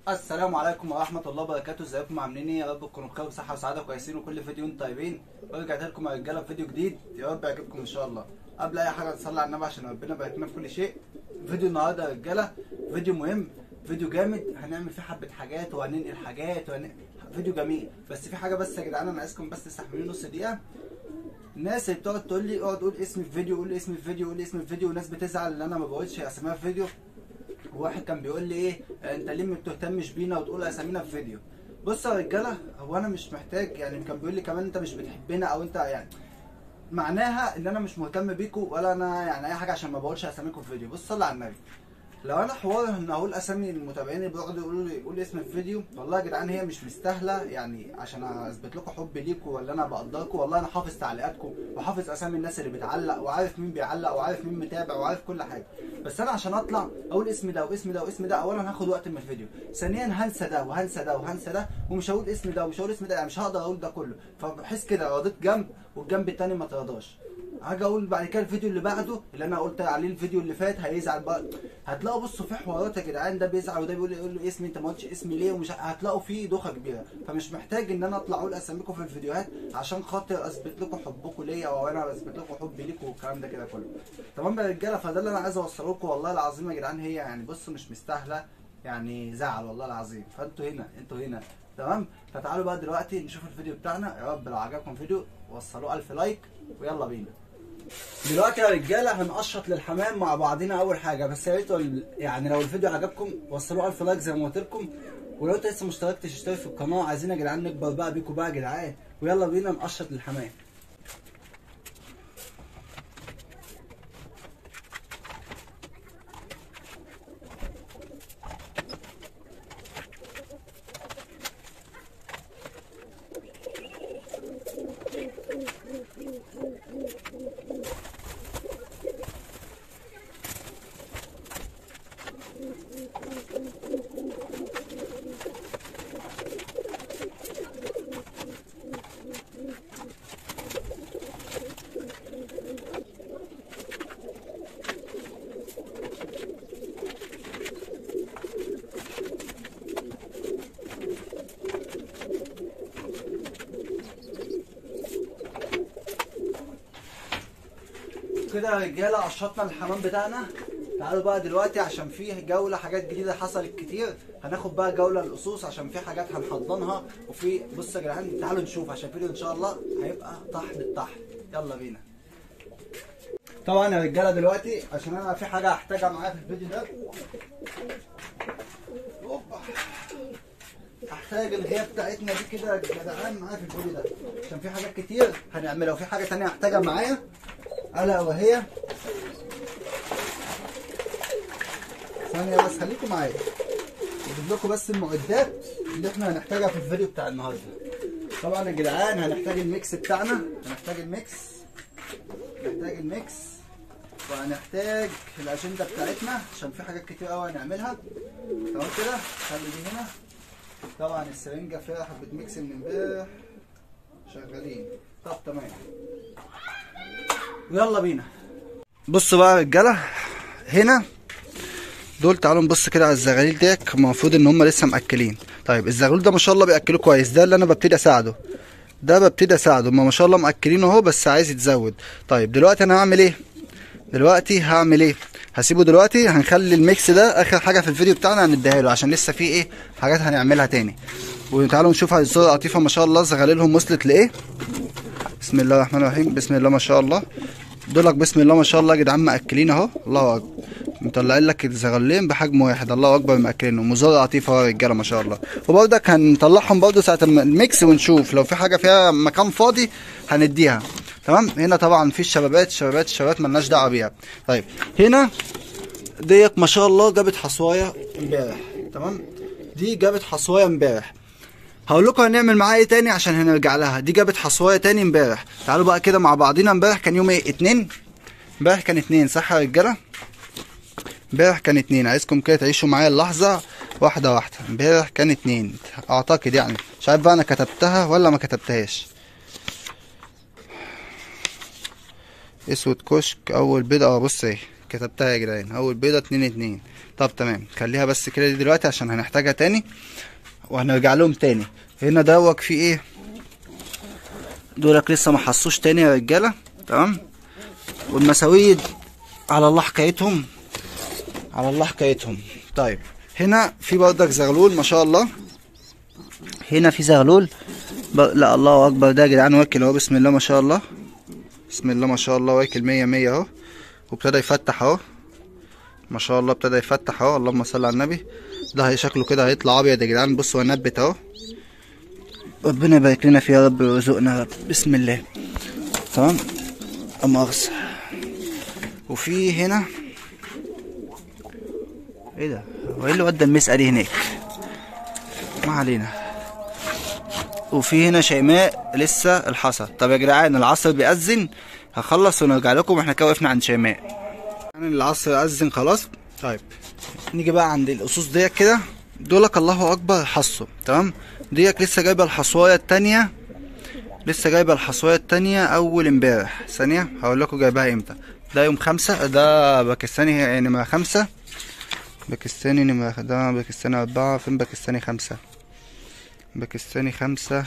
السلام عليكم ورحمة الله وبركاته ازيكم عاملين ايه يا رب تكونوا بخير وصحة وسعادة كويسين وكل فيديو انتم طيبين ورجعت لكم يا رجالة بفيديو جديد يا رب يعجبكم ان شاء الله قبل اي حاجة نصلي على النبي عشان ربنا يبارك لنا في كل شيء فيديو النهارده يا رجالة فيديو مهم فيديو جامد هنعمل فيه حبة حاجات وهننقل حاجات وهن... فيديو جميل بس في حاجة بس يا جدعان انا عايزكم بس تستحملوني نص دقيقة الناس اللي بتقعد تقول لي اقعد قول اسم الفيديو قول اسم الفيديو قول اسم الفيديو والناس بتزعل ان انا ما بقولش اسمها في فيديو واحد كان بيقول لي ايه انت ليه ما بتهتمش بينا وتقول اسامينا في فيديو بص يا رجاله هو انا مش محتاج يعني كان بيقول لي كمان انت مش بتحبنا او انت يعني معناها ان انا مش مهتم بيكوا ولا انا يعني اي حاجه عشان ما بقولش اساميكم في فيديو بص صلي على النبي لو انا حوار ان اقول اسامي المتابعين اللي بيقعدوا يقولوا لي قول اسم الفيديو والله يا جدعان هي مش مستاهله يعني عشان اثبت لكم حبي ليكم ولا انا بقدركم والله انا حافظ تعليقاتكم وحافظ اسامي الناس اللي بتعلق وعارف مين بيعلق وعارف مين متابع وعارف كل حاجه بس انا عشان اطلع اقول اسم ده واسم ده واسم ده اولا هاخد وقت من الفيديو ثانيا هنسى ده وهنسى ده وهنسى ده ومش هقول اسم ده ومش هقول اسم ده يعني مش هقدر اقول ده كله فبحس كده رضيت جنب والجنب التاني ما ترضاش هاجي اقول بعد كده الفيديو اللي بعده اللي انا قلت عليه الفيديو اللي فات هيزعل بقى هتلاقوا بصوا في حوارات يا جدعان ده بيزعل وده بيقول يقول له اسمي انت ما قلتش اسمي ليه ومش هتلاقوا فيه دوخه كبيره فمش محتاج ان انا اطلع اقول اساميكم في الفيديوهات عشان خاطر اثبت لكم حبكم ليا او انا اثبت لكم حبي ليكم والكلام ده كده كله تمام يا رجاله فده اللي انا عايز اوصله لكم والله العظيم يا جدعان هي يعني بصوا مش مستاهله يعني زعل والله العظيم فانتوا هنا انتوا هنا تمام فتعالوا بقى دلوقتي نشوف الفيديو بتاعنا يا رب لو عجبكم الفيديو وصلوه 1000 لايك ويلا بينا دلوقتي يا رجاله هنقشط للحمام مع بعضنا اول حاجه بس يا ريت ال- يعني لو الفيديو عجبكم وصلوه 1000 لايك زي ما قلت لكم ولو انت لسه مشتركتش اشترك في القناه عايزين يا جدعان نكبر بقى بيكم بقى يا جدعان ويلا بينا نقشط للحمام كده يا رجاله قشطنا الحمام بتاعنا تعالوا بقى دلوقتي عشان فيه جوله حاجات جديده حصلت كتير هناخد بقى جوله للقصوص عشان في حاجات هنحضنها وفي بص يا جدعان تعالوا نشوف عشان الفيديو ان شاء الله هيبقى طحن الطحن يلا بينا طبعا يا رجاله دلوقتي عشان انا في حاجه هحتاجها معايا في الفيديو ده اوبا هحتاج الغياب بتاعتنا دي كده يا جدعان معايا في الفيديو ده عشان في حاجات كتير هنعملها وفي حاجه تانية هحتاجها معايا الا وهي ثانية بس خليكم معايا اجيب لكم بس المعدات اللي احنا هنحتاجها في الفيديو بتاع النهارده طبعا يا جدعان هنحتاج الميكس بتاعنا هنحتاج الميكس هنحتاج الميكس وهنحتاج الاجنده بتاعتنا عشان في حاجات كتير قوي هنعملها تمام كده خلي دي هنا طبعا السرنجه فيها حبه ميكس من امبارح شغالين طب تمام ويلا بينا بصوا بقى يا رجاله هنا دول تعالوا نبص كده على الزغاليل ديك المفروض ان هم لسه مأكلين طيب الزغلول ده ما شاء الله بياكلوه كويس ده اللي انا ببتدي اساعده ده ببتدي اساعده هم ما شاء الله مأكلينه اهو بس عايز يتزود طيب دلوقتي انا هعمل ايه دلوقتي هعمل ايه هسيبه دلوقتي هنخلي الميكس ده اخر حاجه في الفيديو بتاعنا هنديها له عشان لسه في ايه حاجات هنعملها تاني وتعالوا نشوف على الصوره العطيفه ما شاء الله زغاليلهم وصلت لايه بسم الله الرحمن الرحيم بسم الله ما شاء الله دولك بسم الله ما شاء الله يا جدعان مأكلين اهو الله اكبر مطلعين لك الزغلين بحجم واحد الله اكبر مأكلينهم وزارة لطيفة اهو يا رجاله ما شاء الله وبرضك هنطلعهم برضه ساعة الم- الميكس ونشوف لو في حاجة فيها مكان فاضي هنديها تمام هنا طبعا في الشبابات الشبابات الشبابات ملناش دعوة بيها طيب هنا ديت ما شاء الله جابت حصواية امبارح تمام دي جابت حصواية امبارح هقول لكم هنعمل معاها ايه تاني عشان هنرجع لها دي جابت حصوايه تاني امبارح تعالوا بقى كده مع بعضينا امبارح كان يوم ايه اتنين امبارح كان اتنين صح يا رجاله امبارح كان اتنين عايزكم كده تعيشوا معايا اللحظه واحده واحده امبارح كان اتنين اعتقد يعني مش عارف بقى انا كتبتها ولا ما كتبتهاش اسود كشك اول بيضه اه بص اهي كتبتها يا جدعان اول بيضه اتنين اتنين طب تمام خليها بس كده دي دلوقتي عشان هنحتاجها تاني وهنرجع لهم تاني هنا دوك في ايه دولك لسه ما حصوش تاني يا رجاله تمام والمساويد على الله حكايتهم على الله حكايتهم طيب هنا في بردك زغلول ما شاء الله هنا في زغلول ب... لا الله اكبر ده يا جدعان واكل اهو بسم الله ما شاء الله بسم الله ما شاء الله واكل مية مية اهو وابتدى يفتح اهو ما شاء الله ابتدى يفتح اهو اللهم صل على النبي ده هي شكله كده هيطلع ابيض يا جدعان بصوا هو نبت اهو ربنا يبارك لنا فيه يا رب ويرزقنا يا رب بسم الله تمام مؤاخذة وفي هنا ايه ده هو ايه اللي ودى المسقة دي هناك ما علينا وفي هنا شيماء لسه الحصى طب يا جدعان العصر بيأذن هخلص ونرجع لكم واحنا كده وقفنا عند شيماء يعني العصر أذن خلاص طيب نيجي بقى عند الأصوص ديت كده دولك الله أكبر حصوا تمام ديت لسه جايبة الحصواية التانية لسه جايبة الحصواية التانية أول امبارح ثانية هقول لكم جايباها امتى ده يوم خمسة ده باكستاني نمرة خمسة باكستاني نمرة ده باكستاني أربعة فين باكستاني خمسة باكستاني خمسة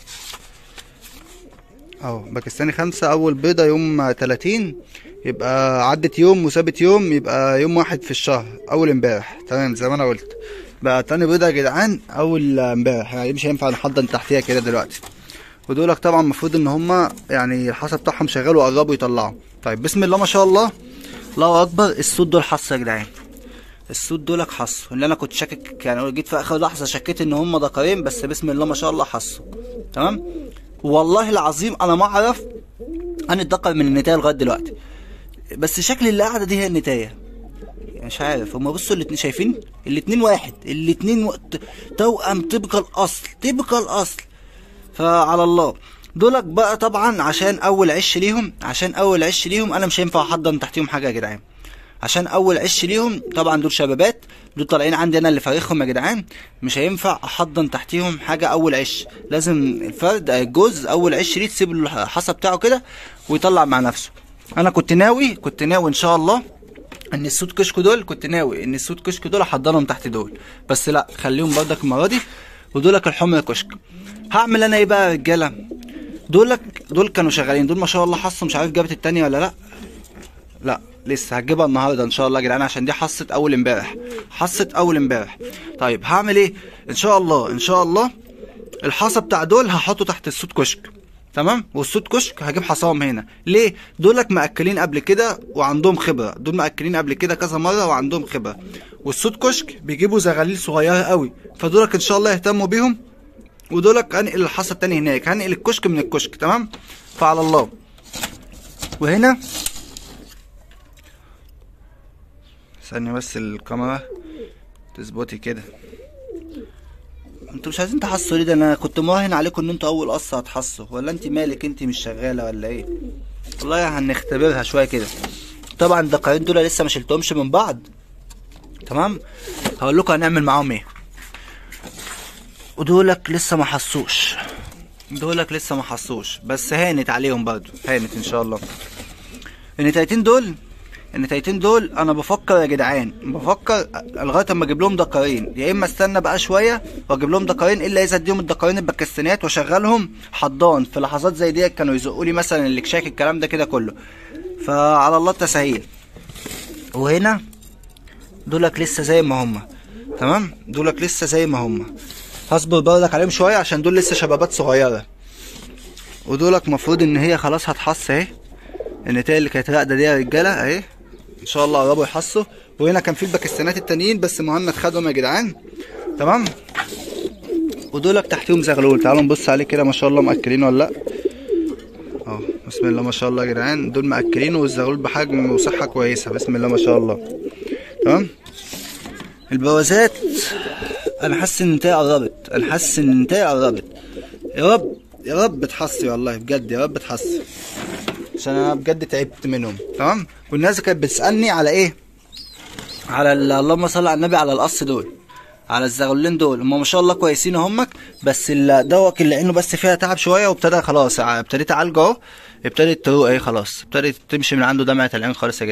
اهو باكستاني خمسة أول بيضة يوم تلاتين يبقى عدت يوم وسابت يوم يبقى يوم واحد في الشهر أول امبارح تمام زي ما أنا قلت بقى تاني بيضة يا جدعان أول امبارح يعني مش هينفع نحضن تحتيها كده دلوقتي ودولك طبعا المفروض ان هما يعني الحصى بتاعهم شغال وقربوا يطلعوا طيب بسم الله ما شاء الله الله اكبر السود دول حصى يا جدعان السود دولك حصوا اللي انا كنت شاكك يعني جيت في اخر لحظه شكيت ان هم ذكرين بس بسم الله ما شاء الله حصوا تمام والله العظيم انا ما اعرف انا اتذكر من النتايه لغايه دلوقتي بس شكل اللي قاعده دي هي النتايه يعني مش عارف هما بصوا الاتنين شايفين الاتنين واحد الاتنين و... توأم طبق الاصل طبق الاصل فعلى الله دولك بقى طبعا عشان اول عش ليهم عشان اول عش ليهم انا مش هينفع احضن تحتيهم حاجه يا جدعان عشان اول عش ليهم طبعا دول شبابات دول طالعين عندي انا اللي فارخهم يا جدعان مش هينفع احضن تحتيهم حاجه اول عش لازم الفرد الجوز اول عش ليه تسيب له الحصى بتاعه كده ويطلع مع نفسه انا كنت ناوي كنت ناوي ان شاء الله ان السود كشك دول كنت ناوي ان السود كشك دول احضنهم تحت دول بس لا خليهم برضك المره دي ودولك الحمر كشك هعمل انا ايه بقى يا رجاله دولك دول كانوا شغالين دول ما شاء الله حصه مش عارف جابت التانية ولا لا لا لسه هتجيبها النهارده ان شاء الله يا جدعان عشان دي حصه اول امبارح حصه اول امبارح طيب هعمل ايه ان شاء الله ان شاء الله الحصى بتاع دول هحطه تحت السود كشك تمام والسود كشك هجيب حصاهم هنا ليه دولك مأكلين قبل كده وعندهم خبره دول مأكلين قبل كده كذا مره وعندهم خبره والسود كشك بيجيبوا زغاليل صغيره قوي فدولك ان شاء الله يهتموا بيهم ودولك هنقل الحصى التاني هناك هنقل الكشك من الكشك تمام فعلى الله وهنا ثانية بس الكاميرا تظبطي كده انتوا مش عايزين تحصوا ليه ده انا كنت مراهن عليكم ان انتوا اول قصة هتحصوا ولا انت مالك انت مش شغالة ولا ايه والله هنختبرها شوية كده طبعا الدقايقين دول لسه ما شلتهمش من بعض تمام هقول لكم هنعمل معاهم ايه ودولك لسه ما حصوش دولك لسه ما حصوش بس هانت عليهم برضو هانت ان شاء الله النتايتين دول النتايتين دول انا بفكر يا جدعان بفكر لغايه اما اجيب لهم دكارين يا اما استنى بقى شويه واجيب لهم دكارين الا اذا اديهم الدكارين الباكستانيات واشغلهم حضان في لحظات زي ديت كانوا يزقوا لي مثلا الاكشاك الكلام ده كده كله فعلى الله التسهيل وهنا دولك لسه زي ما هما تمام دولك لسه زي ما هما هصبر برضك عليهم شويه عشان دول لسه شبابات صغيره ودولك مفروض ان هي خلاص هتحص اهي النتايه اللي كانت راقده دي يا رجاله اهي ان شاء الله قربوا يحصوا وهنا كان في الباكستانات التانيين بس مهند خدهم يا جدعان تمام ودولك تحتهم زغلول تعالوا نبص عليه كده ما شاء الله مأكلين ولا لا اهو بسم الله ما شاء الله يا جدعان دول مأكلين والزغلول بحجم وصحه كويسه بسم الله ما شاء الله تمام البوازات انا حاسس ان النتايه قربت انا حاسس ان النتايه قربت يا رب يا رب تحصي والله بجد يا رب تحصي عشان انا بجد تعبت منهم تمام والناس كانت بتسالني على ايه على ال- اللهم صل على النبي على القص دول على الزغلولين دول هم ما شاء الله كويسين همك بس ال- دوك اللي عينه بس فيها تعب شويه وابتدى خلاص ع- ابتديت اعالجه اهو ابتدت تروق اهي خلاص ابتدت تمشي من عنده دمعه العين خالص يا جدعان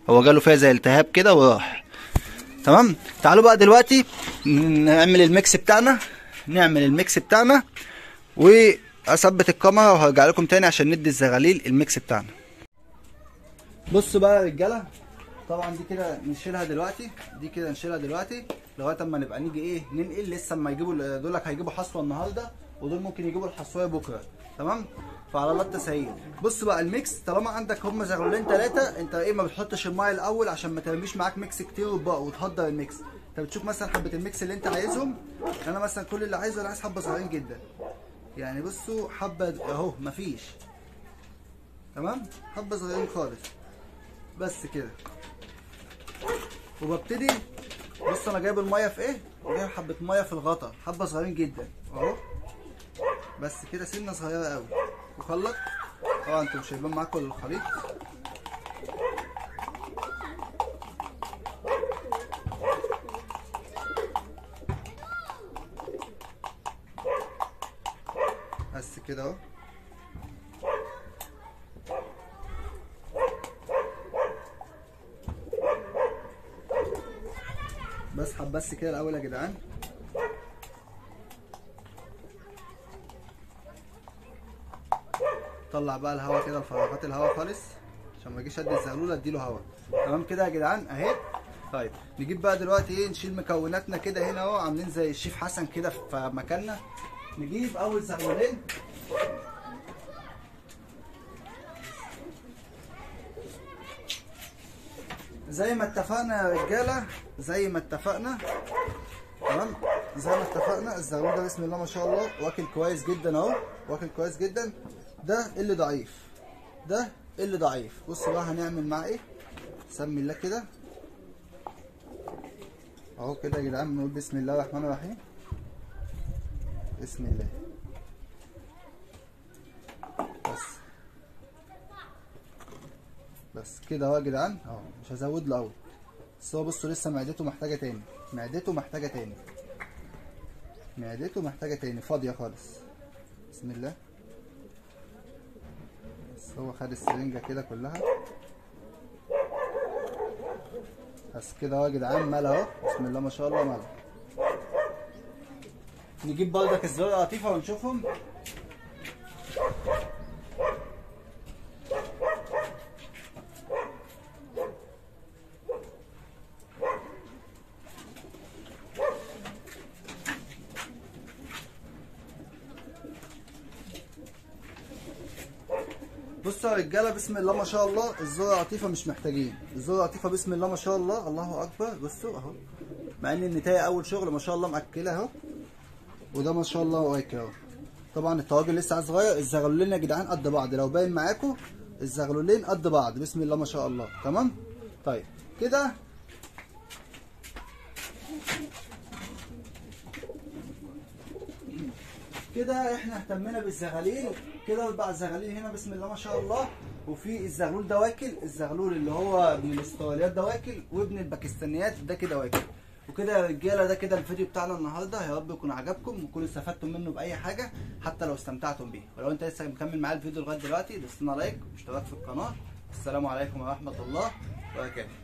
هو جاله فيها زي التهاب كده وراح تمام تعالوا بقى دلوقتي نعمل الميكس بتاعنا نعمل الميكس بتاعنا واثبت الكاميرا وهرجع لكم تاني عشان ندي الزغاليل الميكس بتاعنا بصوا بقى يا رجاله طبعا دي كده نشيلها دلوقتي دي كده نشيلها دلوقتي لغايه اما نبقى نيجي ايه ننقل لسه اما يجيبوا دولك هيجيبوا حصوه النهارده ودول ممكن يجيبوا الحصويه بكره تمام فعلى الله التسهيل بص بقى الميكس طالما عندك هم زغلولين ثلاثه انت ايه ما بتحطش الميه الاول عشان ما ترميش معاك ميكس كتير وبقى وتهدر الميكس انت بتشوف مثلا حبه الميكس اللي انت عايزهم انا مثلا كل اللي عايزه انا عايز حبه صغيرين جدا يعني بصوا حبه اهو مفيش تمام حبه صغيرين خالص بس كده وببتدي بص انا جايب الميه في ايه جايب حبه ميه في الغطا حبه صغيرين جدا اهو بس كده سنه صغيره قوي وخلط طبعا انتوا مش شايفين معاكم الخليط بس كده اهو بسحب بس كده الاول يا جدعان طلع بقى الهواء كده الفراغات الهواء خالص عشان ما اجيش ادي الزغلوله اديله هواء تمام كده يا جدعان اهي طيب نجيب بقى دلوقتي ايه نشيل مكوناتنا كده هنا اهو عاملين زي الشيف حسن كده في مكاننا نجيب اول زغلولين زي ما اتفقنا يا رجاله زي ما اتفقنا تمام زي ما اتفقنا الزغلول ده بسم الله ما شاء الله واكل كويس جدا اهو واكل كويس جدا ده اللي ضعيف ده اللي ضعيف بص بقى هنعمل معاه ايه سمي الله كده اهو كده يا جدعان بنقول بسم الله الرحمن الرحيم بسم الله بس بس كده اهو يا جدعان اهو مش هزود له قوي بس هو بصوا لسه معدته محتاجه تاني معدته محتاجه تاني معدته محتاجه تاني فاضيه خالص بسم الله بس هو خد السرنجه كده كلها بس كده اهو يا جدعان مال اهو بسم الله ما شاء الله مال نجيب بلدك الزرع لطيفه ونشوفهم بصوا يا رجاله بسم الله ما شاء الله الذره لطيفه مش محتاجين الذره لطيفه بسم الله ما شاء الله الله اكبر بصوا اهو مع ان النتايه اول شغل ما شاء الله مأكله اهو وده ما شاء الله واكل اهو طبعا الطواجن لسه عايز صغير الزغلولين يا جدعان قد بعض لو باين معاكم الزغلولين قد بعض بسم الله ما شاء الله تمام طيب كده كده احنا اهتمينا بالزغاليل كده بقى الزغاليل هنا بسم الله ما شاء الله وفي الزغلول ده واكل الزغلول اللي هو ابن الاستراليات ده واكل وابن الباكستانيات ده كده واكل وكده يا رجاله ده كده الفيديو بتاعنا النهارده يا رب يكون عجبكم وتكونوا استفدتم منه باي حاجه حتى لو استمتعتم بيه ولو انت لسه مكمل معايا الفيديو لغايه دلوقتي دوس لنا لايك واشتراك في القناه السلام عليكم ورحمه الله وبركاته